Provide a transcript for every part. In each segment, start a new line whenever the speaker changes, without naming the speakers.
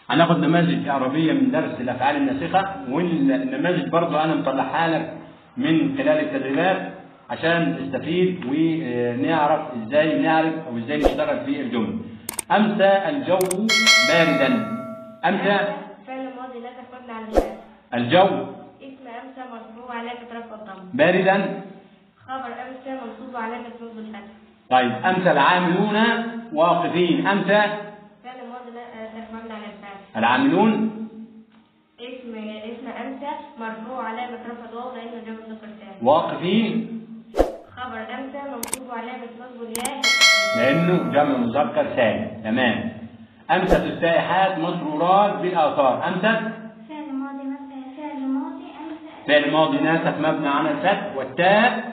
هناخد نماذج إعرابية من درس الأفعال الناسخة والنماذج برضو أنا مطلعها لك من خلال التدريبات عشان نستفيد ونعرف ازاي نعرف او ازاي نشتغل في الجمله. امسى الجو باردا. امسى
فعل ماضي لا تفضل على الفعل
الجو
اسم أمسى مرفوع علامة رفع الضم
باردا.
خبر أمسى منصوب علامة نصب الفتح
طيب امسى العاملون واقفين. امسى
فعل ماضي لا تفضل على الفعل
العاملون
اسم اسم أمسى مرفوع علامة رفع الواو لأنه جمع ذكر سالم
واقفين
خبر أمسى منصوب علامة نصب الياء
لانه جمع مذكر سالم. تمام. امست السائحات مسرورات بالاثار. امست
فعل ماضي مثلا فعل ماضي أمس
فعل ماضي ناسخ مبني على الفتح والتاء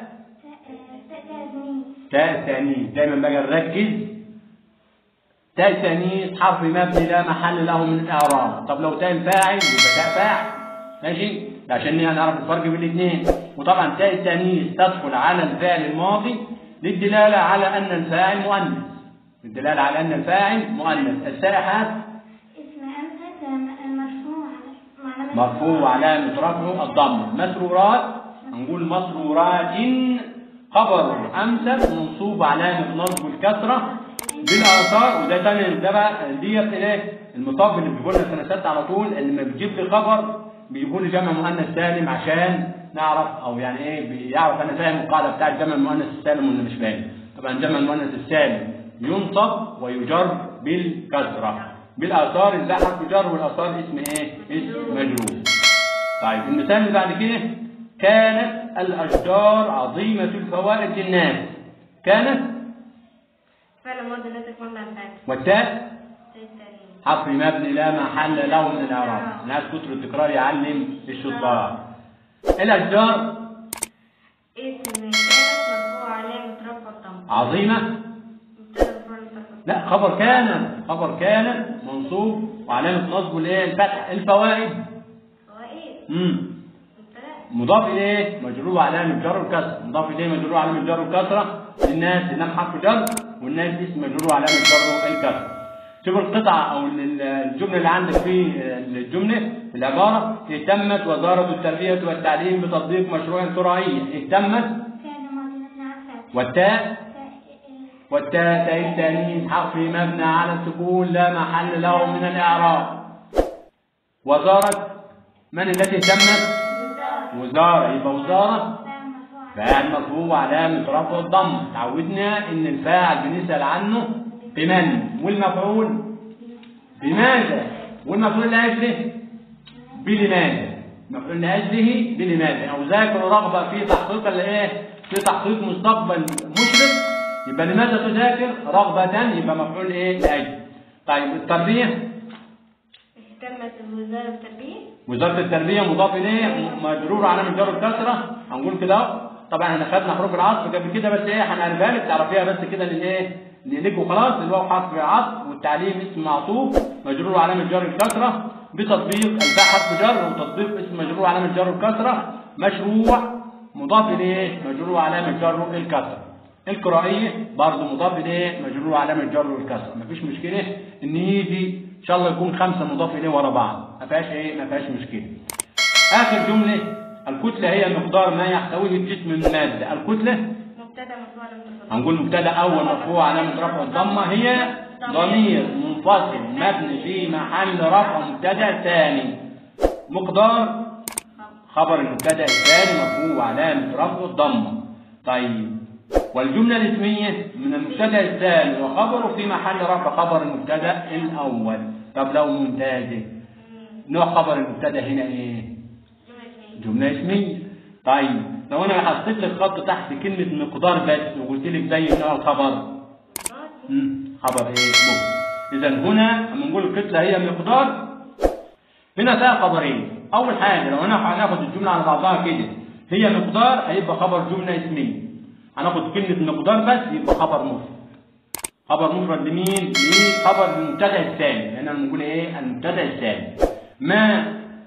تأذني
تاء التأنيث دايما باجي نركز تاء التأنيث حرف مبني لا محل له من الإعراب طب لو تاء الفاعل يبقى تاء فاعل ماشي ده عشان نعرف الفرق بين الاثنين وطبعا تاء التأنيث تدخل على الفعل الماضي للدلالة على أن الفاعل مؤنث للدلالة على أن الفاعل مؤنث السائحات
اسم أمس مرفوع على
مرفوع علامة رفعه الضم مسرورات نقول مسرورات خبر أمسك منصوب علامة نصب الكسرة بالآثار وده تاني ده بقى ديت ايه المطاب اللي بيقول لنا سنة ستة على طول اللي لما بيجيب لي خبر بيقول لي جمع مؤنث سالم عشان نعرف او يعني ايه بيعرف انا فاهم القاعده بتاعت جمع المؤنث السالم ولا مش فاهم طبعا جمع المؤنث السالم ينصب ويجر بالكسره بالاثار اللي ده حرف جر والاثار اسم ايه؟ اسم مجرور. طيب المثال اللي بعد كده كانت الاشجار عظيمه الفوائد للناس. كانت
فعل ماضي لا تفضل على الفعل
والتاء
الثاني
حرف مبني لا محل له من الاعراب. الناس كتر التكرار يعلم الشطار. الاشجار
اسم كانت مرفوع علامة رفع الضم
عظيمه
مبتدأ مرفوع علامة رفع الضم
لا خبر كان خبر كان منصوب وعلامه نصبه الايه الفتح الفوائد
فوائد
امم
مبتدأ
مضاف اليه مجرور علامه جر وكسر مضاف اليه مجرور علامه جر وكسره للناس اللام حرف جر والناس اسم مجرور علامه جر الكسر شوف القطعه او ال- الجمله اللي عندك في الجمله في العباره اهتمت وزاره التربيه والتعليم بتطبيق مشروع تراعي اهتمت
فعل ماضي مبني على الفتح
والتاء والتاء تاء التانيث حرف مبنى على السكون لا محل له من الاعراب وزاره من التي اهتمت وزاره يبقى وزاره
فعل مرفوع
فاعل مرفوع علامة رفع الضم تعودنا ان الفاعل بنسأل عنه بمن والمفعول بماذا والمفعول لاجله بلماذا المفعول لاجله بلماذا او ذاكر رغبة في تحقيق الايه في تحقيق مستقبل مشرق يبقى لماذا تذاكر رغبة يبقى مفعول ايه لاجل طيب التربية
اهتمت الوزارة بالتربية
وزارة التربية مضاف إليه مجرور علامة جر الكسرة هنقول كده أهو. طبعا احنا خدنا حروف العطف قبل كده بس ايه هنعرفها لك تعرفيها بس كده للايه ليك وخلاص الواو حرف عطف والتعليم اسم معطوف مجرور علامة جر الكسرة بتطبيق الباء حرف جر وتطبيق اسم مجرور علامة جر الكسرة مشروع مضاف إليه مجرور علامة جر الكسرة القرائية برضه مضاف إليه مجرور علامة جر الكسرة مفيش مشكلة إن يجي إن شاء الله يكون خمسة مضاف إليه ورا بعض ما فيهاش إيه ما فيهاش مشكلة آخر جملة الكتلة هي مقدار ما يحتويه الجسم من مادة الكتلة
مبتدأ مرفوع علامة رفع الضم
هنقول مبتدا اول مرفوع علامه رفع الضمه هي ضمير منفصل مبني في محل رفع مبتدا ثاني مقدار خبر المبتدا الثاني مرفوع علامه رفع الضمه طيب والجمله الاسميه من المبتدا الثاني وخبره في محل رفع خبر المبتدا الاول طب لو ممتازه نوع خبر المبتدا هنا ايه
جملة اسمية
جملة اسمية طيب لو انا حطيت لك خط تحت كلمة مقدار بس وقلت لك زي نوع الخبر مم، خبر ايه مفرد اذا هنا لما نقول الكتلة هي مقدار هنا فيها خبرين اول حاجة لو انا هناخد الجملة على بعضها كده هي مقدار هيبقى خبر جملة اسمية هناخد كلمة مقدار بس يبقى خبر مفرد خبر مفرد لمين؟ لخبر المبتدا الثاني لان انا بنقول ايه؟ المبتدا الثاني ما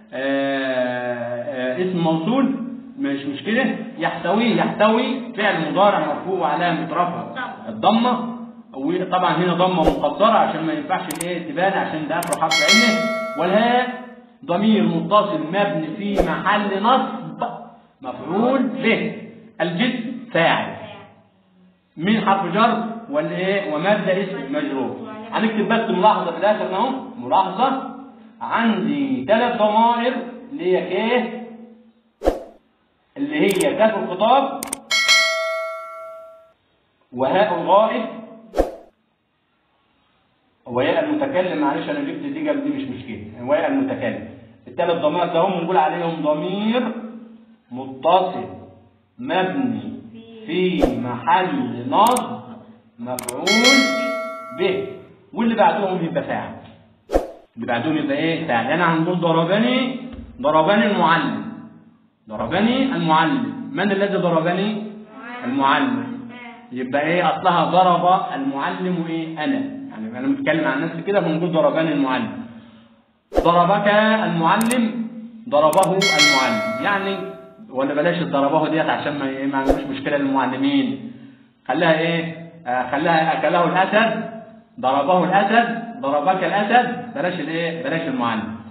آه آه اسم موصول مش مشكلة يحتوي يحتوي فعل مضارع مرفوع علامة رفع الضمة وطبعا هنا ضمه مقدره عشان ما ينفعش الايه تبان عشان ده اخره حرف عله والهاء ضمير متصل مبني في محل نصب مفعول به الجد فاعل مين حرف جر والايه وماده اسم مجرور هنكتب بس ملاحظه في الاخر اهو ملاحظه عندي ثلاث ضمائر اللي هي كيه اللي هي كاف الخطاب وهاء الغائب وياء المتكلم معلش انا جبت دي قبل دي مش مشكله وياء المتكلم الثلاث ضمائر ده هم نقول عليهم ضمير متصل مبني في محل نصب مفعول به واللي بعدهم يبقى فاعل اللي بعدهم يبقى ايه فاعل انا هنقول ضربني ضربني المعلم ضربني المعلم من الذي ضربني المعلم يبقى ايه اصلها ضرب المعلم ايه انا يعني انا بتكلم عن نفسي كده بنقول ضربني المعلم ضربك المعلم ضربه المعلم يعني ولا بلاش ضربه ديت عشان ما ما عندوش مشكله للمعلمين خليها ايه آه خليها اكله الاسد ضربه الاسد ضربك الاسد بلاش الايه بلاش المعلم